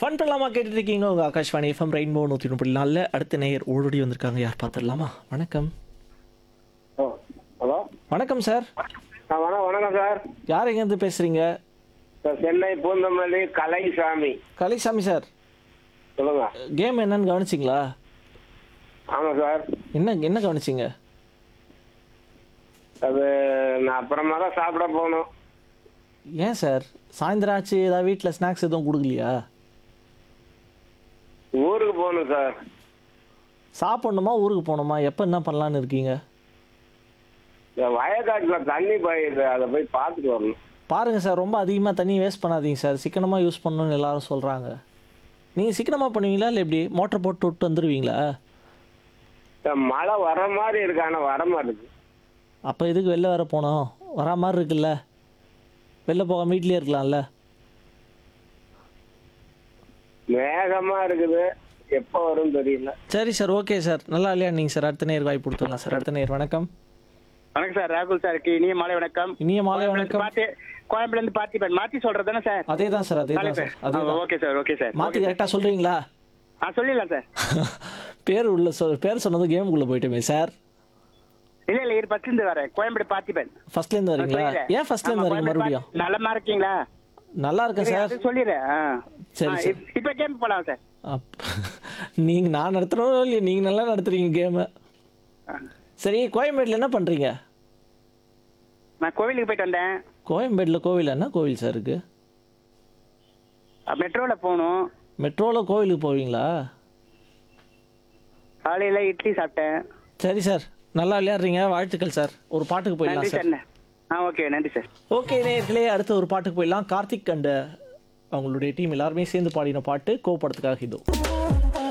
Fun பண்ணலாமா கேட்டுட்டு இருக்கீங்க உங்க ஆகாஷ்வாணி எஃப்எம் ரெயின்போ நூற்றி முப்பது நாளில் அடுத்த நேயர் ஓடோடி வந்திருக்காங்க யார் பார்த்துடலாமா வணக்கம் ஓ ஹலோ வணக்கம் சார் ஆ வணக்கம் வணக்கம் சார் யார் எங்கேருந்து பேசுறீங்க சார் சென்னை பூந்தமல்லி கலைசாமி கலைசாமி சார் சொல்லுங்க கேம் என்னன்னு கவனிச்சிங்களா ஆமாம் சார் என்ன என்ன கவனிச்சிங்க அது நான் அப்புறமா தான் சாப்பிட போகணும் ஏன் சார் சாயந்தரம் ஆச்சு ஏதாவது வீட்டில் ஸ்நாக்ஸ் எதுவும் கொடுக்கலையா ஊருக்கு போகணும் சார் சாப்பிடணுமா ஊருக்கு போகணுமா எப்போ என்ன பண்ணலான்னு இருக்கீங்க இந்த வயக்காட்டில் தண்ணி பாயுது அதை போய் பார்த்துட்டு வரணும் பாருங்கள் சார் ரொம்ப அதிகமாக தண்ணி வேஸ்ட் பண்ணாதீங்க சார் சிக்கனமாக யூஸ் பண்ணணும்னு எல்லாரும் சொல்கிறாங்க நீங்கள் சிக்கனமாக பண்ணுவீங்களா இல்லை எப்படி மோட்டர் போட்டு விட்டு வந்துடுவீங்களா சார் மழை வர மாதிரி இருக்கு ஆனால் வர மாட்டேங்குது அப்போ எதுக்கு வெளில வர போனோம் வரா மாதிரி இருக்குல்ல வெளில போகாம வீட்லேயே இருக்கலாம்ல மேகமாக இருக்குது எப்போ வரும்னு தெரியல சரி சார் ஓகே சார் நல்லா இல்லையா நீங்கள் சார் அடுத்த நேர் வாய்ப்பு கொடுத்துடலாம் சார் அடுத்த நேர் வணக்கம் வணக்கம் சார் ராகுல் சாருக்கு இனிய மாலை வணக்கம் இனிய மாலை வணக்கம் பாத்தி கோயம்புல இருந்து பார்த்திபன் மாத்தி சொல்றது தானே சார் அதே தான் சார் அதே தான் சார் அதே தான் ஓகே சார் ஓகே சார் மாற்றி கரெக்டாக சொல்கிறீங்களா ஆ சொல்லிடலாம் சார் பேர் உள்ள சொல் பேர் சொன்னது கேமுக்குள்ளே போயிட்டோமே சார் இல்ல இல்ல இது ஃபர்ஸ்ட் இருந்து வரேன் கோயம்பேடு பார்த்திபன் ஃபர்ஸ்ட்லேருந்து வரீங்களா சொல்லிடுறேன். ஏன் ஃபர்ஸ்ட்லேருந்து ஆமா, வரீங்க கோயம்பேடு மறுபடியும் பார்த்தி- நலமா இருக்கீங்களா நல்லா இருக்கேன் சார் அது சொல்லிடுறேன் ஆ. சரி, ஆ, சரி. இப்- இப்ப கேம் போலாம் சார் அப் நீங்கள் நான் நடத்துகிறோம் இல்லையா நீங்கள் நல்லா நடத்துறீங்க கேமு சரி கோயம்பேட்டில் என்ன பண்ணுறீங்க நான் கோவிலுக்கு போயிட்டு வந்தேன் கோயம்பேட்டில் கோவில் என்ன கோவில் சார் இருக்குது மெட்ரோல போகணும் மெட்ரோவில் கோவிலுக்கு போவீங்களா காலையில இட்லி சாப்பிட்டேன் சரி சார் நல்லா விளையாடுறீங்க வாழ்த்துக்கள் சார் ஒரு பாட்டுக்கு நன்றி போயிடலாம் சார் சார் ஆ ஓகே நன்றி சார் ஓகே நேர்களே அடுத்த ஒரு பாட்டுக்கு போயிடலாம் கார்த்திக் அண்ட் அவங்களுடைய டீம் எல்லாருமே சேர்ந்து பாடின பாட்டு கோபடத்துக்காக இதோ